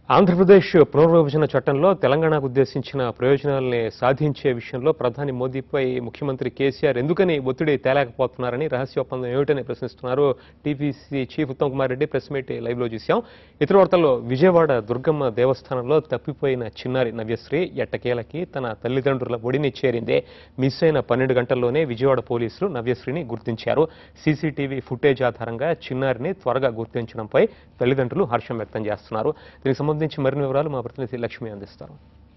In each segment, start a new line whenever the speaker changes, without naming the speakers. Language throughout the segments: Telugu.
ఆంధ్రప్రదేశ్ పునర్విభజన చట్టంలో తెలంగాణకు ఉద్దేశించిన ప్రయోజనాల్ని సాధించే విషయంలో ప్రధాని మోదీపై ముఖ్యమంత్రి కేసీఆర్ ఎందుకని ఒత్తిడి తేలేకపోతున్నారని రహస్య ఒప్పందం ఏమిటని ప్రశ్నిస్తున్నారు TPC chief Uttam Kumar Reddy press meet live లో చూశాం ఇతర వార్తల్లో విజయవాడ దుర్గమ్మ దేవస్థానంలో తప్పిపోయిన చిన్నారి నవ్యశ్రీ ఎట్టకేలకి తన తల్లిదండ్రుల ఒడిని చేరిందే మిస్ అయిన పన్నెండు గంటల్లోనే విజయవాడ పోలీసులు నవ్యశ్రీని గుర్తించారు సీసీటీవీ ఫుటేజ్ ఆధారంగా చిన్నారిని త్వరగా గుర్తించడంపై తల్లిదండ్రులు హర్షం వ్యక్తం చేస్తున్నారు దీనికి సంబంధించి మరిన్ని వివరాలు మా ప్రతినిధి లక్ష్మి అందిస్తారు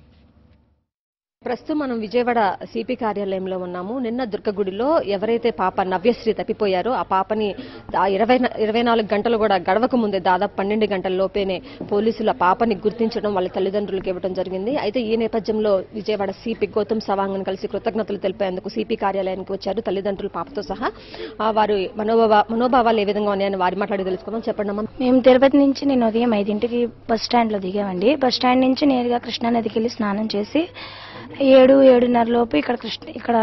ప్రస్తుతం మనం విజయవాడ సిపి కార్యాలయంలో ఉన్నాము నిన్న దుర్గగుడిలో ఎవరైతే పాప నవ్యశ్రీ తప్పిపోయారో ఆ పాపని ఆ ఇరవై న- ఇరవై నాలుగు గంటలు కూడా గడవక ముందే దాదాపు పన్నెండు గంటల లోపేనే పోలీసులు ఆ పాపని గుర్తించడం వాళ్ళ తల్లిదండ్రులకు ఇవ్వడం జరిగింది అయితే ఈ నేపథ్యంలో విజయవాడ సిపి గౌతమ్ సవాంగ్ను కలిసి కృతజ్ఞతలు తెలిపేందుకు సిపి కార్యాలయానికి వచ్చారు తల్లిదండ్రులు పాపతో సహా ఆ, వారి మనోభావ మనోభావాలు ఏ విధంగా ఉన్నాయని వారి మాట్లాడి తెలుసుకుందాం చెప్పండి అమ్మా
మేము తిరుపతి నుంచి నేను ఉదయం ఐదింటికి బస్ స్టాండ్ లో దిగామండి బస్ స్టాండ్ నుంచి నేరుగా కృష్ణానదికి వెళ్ళి స్నానం చేసి ఏడు ఏడున్నర లోపు ఇక్కడ కృష్ణ ఇక్కడ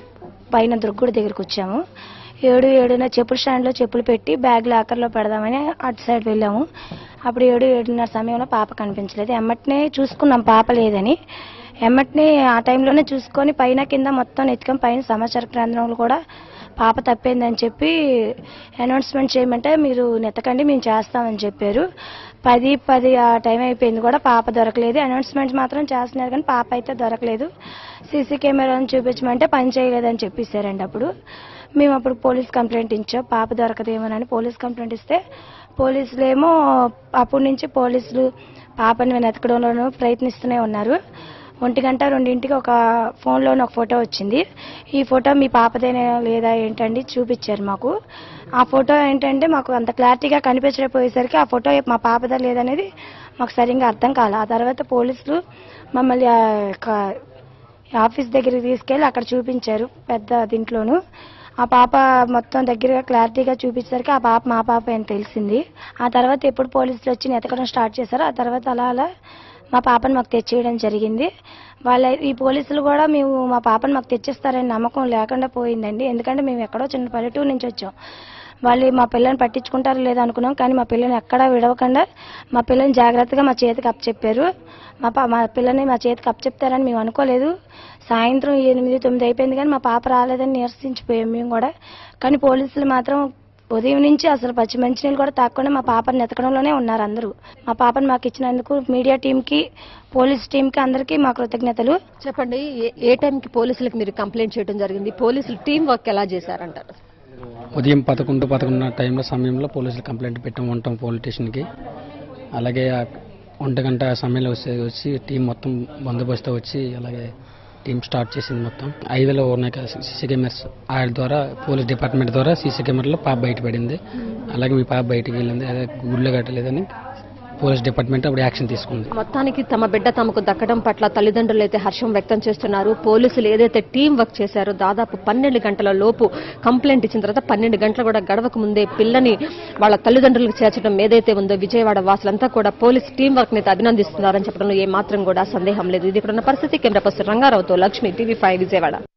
పైన దుర్గుడి దగ్గరికి వచ్చాము ఏడు ఏడున్నర చెప్పుల స్టాండ్ లో చెప్పులు పెట్టి బ్యాగ్ లాకర్లో పెడదామని అటు సైడ్ వెళ్ళాము అప్పుడు ఏడు ఏడున్నర సమయంలో పాప కనిపించలేదు ఎమ్మటనే చూసుకున్నాం పాప లేదని ఎమ్మటనే ఆ టైంలోనే చూసుకొని పైన కింద మొత్తం ఎత్తుకొని పైన సమాచార కేంద్రంలో కూడా పాప తప్పిందని చెప్పి అనౌన్స్మెంట్ చేయమంటే మీరు నెత్తకండి మేము చేస్తామని చెప్పారు పది పది ఆ టైం అయిపోయింది కూడా పాప దొరకలేదు అనౌన్స్మెంట్ మాత్రం చేస్తున్నారు కానీ పాప అయితే దొరకలేదు సీసీ కెమెరాని చూపించమంటే పని చేయలేదని చెప్పేశారండి అప్పుడు మేము అప్పుడు పోలీస్ కంప్లైంట్ ఇచ్చాం పాప దొరకదేమోనని పోలీస్ కంప్లైంట్ ఇస్తే పోలీసులు ఏమో అప్పటి నుంచి పోలీసులు పాపని వెతకడంలోనూ ప్రయత్నిస్తూనే ఉన్నారు ఒంటి గంట రెండింటికి ఒక ఫోన్లోని ఒక ఫోటో వచ్చింది ఈ ఫోటో మీ పాపదేనా లేదా ఏంటండి చూపించారు మాకు ఆ ఫోటో ఏంటంటే మాకు అంత క్లారిటీగా కనిపించకపోయేసరికి ఆ ఫోటో మా పాపదా లేదనేది మాకు సరిగ్గా అర్థం కాలే ఆ తర్వాత పోలీసులు మమ్మల్ని ఆ క- ఆఫీస్ దగ్గరికి తీసుకెళ్ళి అక్కడ చూపించారు పెద్ద దీంట్లోను ఆ పాప మొత్తం దగ్గరగా క్లారిటీగా చూపించేసరికి ఆ పాప మా పాప అని తెలిసింది ఆ తర్వాత ఎప్పుడు పోలీసులు వచ్చి ఎతకడం స్టార్ట్ చేశారో ఆ తర్వాత అలా అలా మా పాపను మాకు తెచ్చేయడం జరిగింది వాళ్ళ ఈ పోలీసులు కూడా మేము మా పాపను మాకు తెచ్చిస్తారని నమ్మకం లేకుండా పోయిందండి ఎందుకంటే మేము ఎక్కడో చిన్న పల్లెటూరు నుంచి వచ్చాం వాళ్ళు మా పిల్లని పట్టించుకుంటారో లేదో అనుకున్నాం కానీ మా పిల్లని ఎక్కడా విడవకుండా మా పిల్లని జాగ్రత్తగా మా చేతికి అప్పచెప్పారు మా పా మా పిల్లని మా చేతికి అప్పచెప్తారని మేము అనుకోలేదు సాయంత్రం ఎనిమిది తొమ్మిది అయిపోయింది కానీ మా పాప రాలేదని నిరసించిపోయాం మేము కూడా కానీ పోలీసులు మాత్రం ఉదయం నుంచి అసలు పచ్చి మంచినీళ్ళు కూడా తాకుండా మా పాపని ఎతకడంలోనే ఉన్నారు అందరూ మా పాపని మాకు ఇచ్చినందుకు మీడియా టీంకి పోలీస్ టీంకి అందరికీ మా కృతజ్ఞతలు
చెప్పండి ఏ- ఏ టైంకి పోలీసులకు మీరు కంప్లైంట్ చేయడం జరిగింది పోలీసులు టీం వర్క్ ఎలా చేశారంటారు
ఉదయం పదకొండు పదకొండున్నర టైంలో సమయంలో పోలీసులు కంప్లైంట్ పెట్టాం ఉంటాం పోలీస్ స్టేషన్కి అలాగే ఆ ఒంటి గంట సమయంలో వచ్చి వచ్చి టీం మొత్తం బందోబస్తు వచ్చి అలాగే టీం స్టార్ట్ చేసింది మొత్తం ఐదులో ఉన్నాయి కదా సీసీ కెమెరాస్ ఆ ద్వారా పోలీస్ డిపార్ట్మెంట్ ద్వారా సీసీ కెమెరాలో పాప బయటపడింది అలాగే మీ పాప బయటికి వెళ్ళింది అదే గుడ్లో కట్టలేదని పోలీస్ డిపార్ట్మెంట్ అప్పుడు యాక్షన్ తీసుకుంది
మొత్తానికి తమ బిడ్డ తమకు దక్కడం పట్ల తల్లిదండ్రులు అయితే హర్షం వ్యక్తం చేస్తున్నారు పోలీసులు ఏదైతే టీం వర్క్ చేశారో దాదాపు పన్నెండు గంటల లోపు కంప్లైంట్ ఇచ్చిన తర్వాత పన్నెండు గంటలు కూడా గడవక ముందే పిల్లని వాళ్ళ తల్లిదండ్రులకు చేర్చడం ఏదైతే ఉందో విజయవాడ వాసులంతా కూడా పోలీస్ టీం వర్క్ ని అయితే అభినందిస్తున్నారని చెప్పడంలో ఏ మాత్రం కూడా సందేహం లేదు ఇది ఇక్కడ ఉన్న పరిస్థితి కెమెరా పర్సన్ రంగారావుతో లక్ష్మి టీవీ ఫైవ్ విజయవాడ